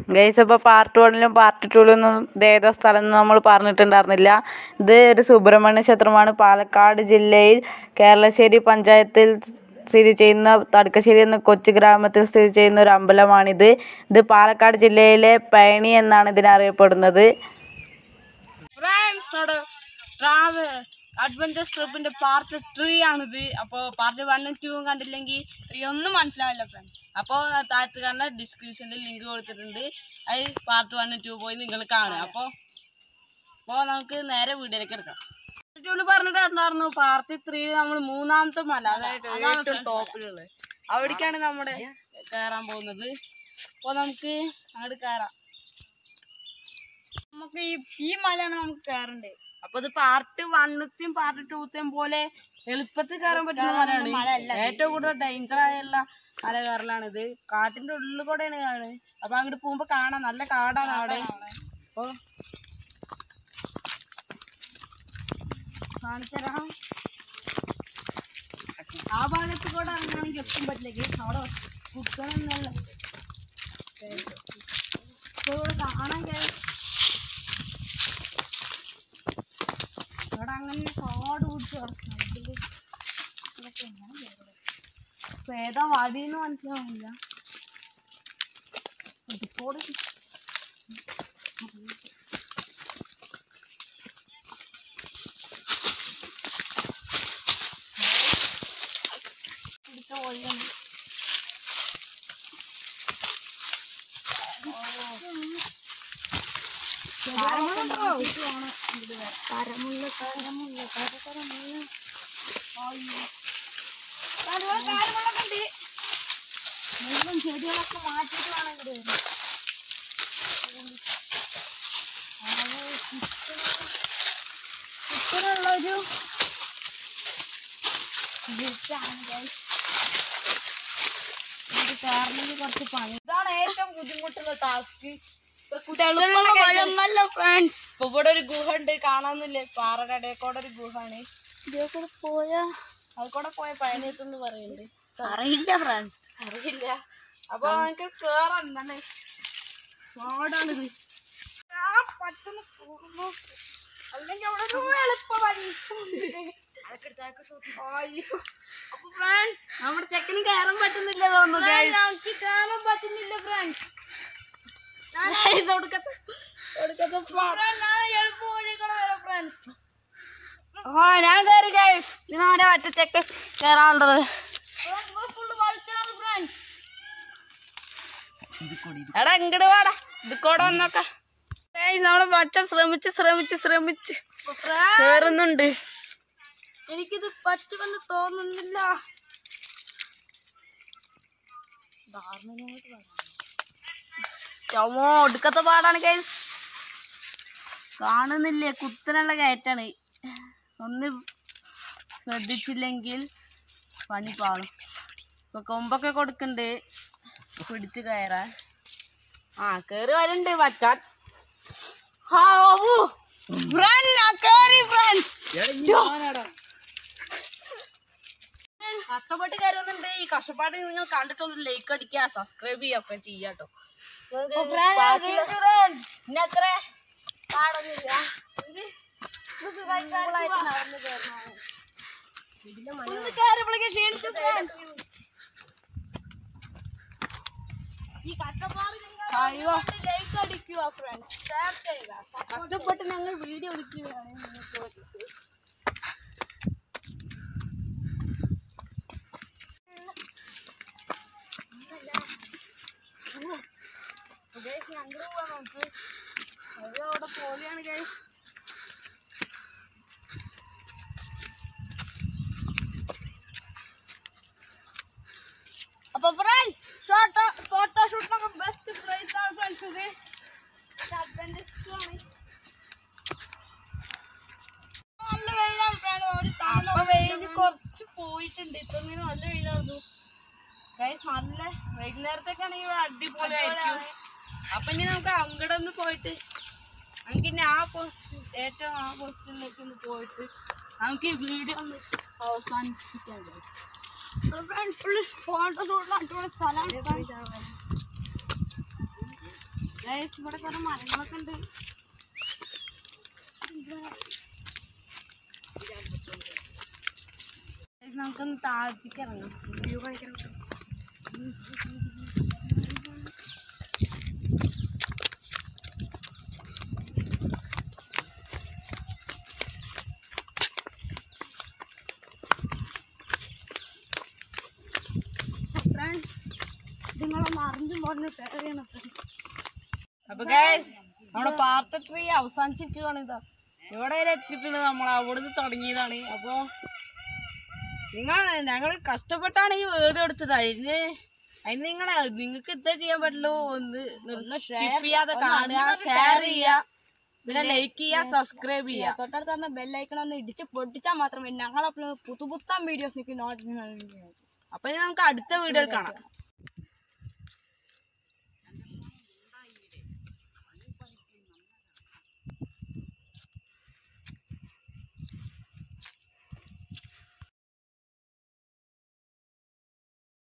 Guys അപ്പോൾ part വണ്ണിലും part ടൂവിലും ഒന്നും ഇത് ഏതോ സ്ഥലം എന്ന് നമ്മൾ പറഞ്ഞിട്ടുണ്ടായിരുന്നില്ല ഇത് ഒരു സുബ്രഹ്മണ്യ ക്ഷേത്രമാണ് പാലക്കാട് ജില്ലയിൽ കേരളശ്ശേരി പഞ്ചായത്തിൽ സ്ഥിതി ചെയ്യുന്ന തടുക്കശ്ശേരി എന്ന കൊച്ചു ഗ്രാമത്തിൽ സ്ഥിതി ചെയ്യുന്ന ഒരു അമ്പലമാണിത് ഇത് പാലക്കാട് ജില്ലയിലെ പഴനി എന്നാണ് ഇതിനറിയപ്പെടുന്നത് ഫ്രണ്ട്സ് അവിടെ ട്രാവൽ അഡ്വഞ്ചർ ട്രിപ്പിന്റെ പാർട്ട് ത്രീ ആണിത് അപ്പോൾ പാർട്ട് വണ്ണും ടൂവും കണ്ടില്ലെങ്കിൽ ത്രീ ഒന്നും മനസ്സിലാവില്ല ഫ്രണ്ട്സ് അപ്പോൾ താഴത്ത് കാണുന്ന ഡിസ്ക്രിപ്ഷനിൽ ലിങ്ക് കൊടുത്തിട്ടുണ്ട് അത് പാർട്ട് വണ്ണും ടു പോയി നിങ്ങൾ കാണുക അപ്പോൾ അപ്പോൾ നമുക്ക് നേരെ വീഡിയോയിലേക്ക് എടുക്കാം ടൂല് പറഞ്ഞിട്ടുണ്ടായിരുന്നു പാർട്ടി ത്രീ നമ്മൾ മൂന്നാമത്തെ മല അതായത് ഏറ്റവും ടോപ്പിലുള്ളത് അവിടേക്കാണ് നമ്മുടെ കയറാൻ പോകുന്നത് അപ്പോൾ നമുക്ക് അങ്ങോട്ട് കയറാം നമുക്ക് ഈ ഈ മലയാണ് നമുക്ക് കയറണ്ടേ അപ്പൊ ഇത് പാർട്ട് വണ്ണത്തെയും പാർട്ട് ടൂത്തെയും പോലെ എളുപ്പത്തിൽ കയറാൻ പറ്റുന്ന മലയാണ് ഏറ്റവും കൂടുതൽ ഡേഞ്ചർ ആയുള്ള മല കയറലാണ് ഇത് കാട്ടിന്റെ ഉള്ളിൽ കൂടെയാണ് കയറുന്നത് അപ്പൊ അങ്ങോട്ട് പോകുമ്പോ കാണാം നല്ല കാടാണ് അവിടെ അപ്പൊ കാണിച്ചരാം ആ ഭാഗത്ത് കൂടെ ഇറങ്ങുകയാണെങ്കിൽ എത്തും പറ്റില്ലെങ്കിൽ അവിടെ കുട്ടണമെന്നല്ല ഇപ്പൊ ഇവിടെ കാണാൻ കഴിയും ഇവിടെ അങ്ങനെ കാട് പിടിച്ച് കിടക്കുന്നു ഇപ്പൊ ഏതാ വഴിന്ന് മനസ്സിലാവില്ല ഇതിപ്പോടെ പിടിച്ച വഴിയാണ് കരമുള്ള കരമുള്ള കര കരമുള്ള മുഴുവൻ ചെടികളൊക്കെ മാറ്റിയിട്ട് വേണം ഇവിടെ വരാൻ. അത് കുത്തനെ- കുത്തനെയുള്ളൊരു ലിഫ്റ്റാണ് guys. ഇത് കയറണമെങ്കിൽ കുറച്ച് പണി ഇതാണ് ഏറ്റവും ബുദ്ധിമുട്ടുള്ള ടാസ്ക് ഫ്രണ്ട്സ് ഇപ്പൊ ഇവിടെ ഒരു ഗുഹ ഉണ്ട് കാണാന്നില്ലേ പാറയുടെ ഇടയിൽ കൂടെ ഒരു ഗുഹാണ് ഇതിൽ പോയാ അത് കൂടെ പോയ പഴനിയെത്തുന്ന് പറയുന്നുണ്ട് അറിയില്ല ഫ്രണ്ട്സ് അറിയില്ല അപ്പൊ നമുക്ക് കേറാം എന്താണ് പാടാണിത് അല്ലെങ്കിൽ അവിടെ ഒരു എളുപ്പ വഴി അയ്യോ. അപ്പൊ ഫ്രണ്ട്സ് നമ്മുടെ ചെക്കന് കയറാൻ പറ്റുന്നില്ല തോന്നുന്നു ഞങ്ങൾക്ക് കയറാൻ പറ്റുന്നില്ല ഫ്രണ്ട്സ് ഒടുക്കത്തെ ഒടുക്കത്തെ എളുപ്പ വഴികളെ വരാം ഫ്രണ്ട്സ് ആ ഞാൻ കയറി ഗൈസ് ഇതിനാടെ മറ്റ ചെക്ക് കയറാനുള്ളത് എടാ ഇങ്ങട് വാടാ ഇത് കൂടെ വന്നോക്ക നമ്മള് പച്ച ശ്രമിച്ച് ശ്രമിച്ച് ശ്രമിച്ച് കേറുന്നുണ്ട് എനിക്കിത് പറ്റുമെന്ന് തോന്നുന്നില്ല ചമോ ഒടുക്കത്തെ പാടാണ് ഗൈസ് കാണുന്നില്ലേ കുത്തനുള്ള കയറ്റാണ് ഒന്ന് ശ്രദ്ധിച്ചില്ലെങ്കിൽ പണി പാളും ഇപ്പൊ കൊമ്പൊക്കെ കൊടുക്കണ്ട് പിടിച്ച് കയറാൻ ആ കേറി വരുന്നുണ്ട് വച്ചാൻ കഷ്ടപ്പെട്ട് കയറുന്നുണ്ട് ഈ കഷ്ടപ്പാട് നിങ്ങൾ കണ്ടിട്ടുള്ള ലൈക്ക് അടിക്കുക സബ്സ്ക്രൈബ് ചെയ്യുക ഒക്കെ ചെയ്യാട്ടോ പിന്നെ അത്ര പാടൊന്നുമില്ല ഇത് ഇത് സുഖമായിട്ട് നടന്ന് കയറണം. ഒന്ന് കയറിയപ്പോഴേക്കും ക്ഷീണിച്ചു friends. ഈ കഷ്ടപ്പാട് ലൈക്ക് അടിക്കുക ഫ്രണ്ട്സ് ഷെയർ ചെയ്യുക കഷ്ടപ്പെട്ട് ഞങ്ങൾ വീഡിയോ എടുക്കുകയാണ് നിങ്ങൾക്ക് വേണ്ടിയിട്ട്. Guys, ഞങ്ങള് പോവാം നമുക്ക് അത് അവിടെ പോലെയാണ് ഗൈസ് അപ്പൊ ഫ്രണ്ട്സ് ഷോട്ടോ ഫോട്ടോഷൂട്ടിനൊക്കെ ബെസ്റ്റ് പ്ലേസ് ആണ് ഫ്രണ്ട്സ് ഇത് അഡ്വഞ്ചർ ആണ് നല്ല വെയിലാണ് ഫ്രണ്ട് ഒരു വെയിൽ കുറച്ച് പോയിട്ടുണ്ട് ഇത്രയും നല്ല വെയിലായിരുന്നു ഗൈസ് നല്ല വൈകുന്നേരത്തേക്കാണെങ്കിൽ അടിപൊളിയായിരിക്കും അപ്പൊ ഇനി നമുക്ക് അങ്ങോട്ട് ഒന്ന് പോയിട്ട് നമുക്ക് ഇനി ആ പോസ്റ്റ് ഏറ്റവും ആ പോസ്റ്റിലേക്ക് ഒന്ന് പോയിട്ട് നമുക്ക് ഈ വീഡിയോ ഒന്ന് അവസാനിപ്പിക്കാൻ ഫ്രണ്ട്സ് ഫുള്ള് ഫോട്ടോ ഷൂട്ടിന് അടിപൊളി സ്ഥലമാണ് ഇവിടെ കുറെ മരങ്ങളൊക്കെ ഉണ്ട് നമുക്കൊന്ന് താഴ്ത്തിക്ക് ഇറങ്ങാം വ്യൂ കാണിക്കാൻ ഫ്രണ്ട്സ് നിങ്ങളൊന്ന് അറിഞ്ഞും പറഞ്ഞ് പേരെയാണ് അപ്പൊ ഗൈസ് നമ്മുടെ പാർട്ട് ത്രീ അവസാനിച്ചിരിക്കുകയാണ് ഇതാ ഇവിടെ വരെ എത്തിയിട്ടുണ്ട് നമ്മൾ അവിടുന്ന് തുടങ്ങിയതാണ് അപ്പൊ നിങ്ങൾ ഞങ്ങൾ കഷ്ടപ്പെട്ടാണ് ഈ വീഡിയോ എടുത്തത് അതിന് അതിന് നിങ്ങളെ നിങ്ങൾക്ക് ഇതേ ചെയ്യാൻ പറ്റുള്ളൂ ഒന്ന് സ്കിപ്പ് ചെയ്യാതെ കാണുക ഷെയർ ചെയ്യുക പിന്നെ ലൈക്ക് ചെയ്യുക സബ്സ്ക്രൈബ് ചെയ്യുക തൊട്ടടുത്ത് തന്നെ ബെല്ലൈക്കൺ ഒന്ന് ഇടിച്ച് പൊട്ടിച്ചാൽ മാത്രമേ ഞങ്ങൾ പുതുപുത്തൻ വീഡിയോസ് നിങ്ങൾക്ക് നോട്ടിഫിക്കേഷൻ അപ്പൊ ഇനി നമുക്ക് അടുത്ത വീഡിയോയിൽ കാണാം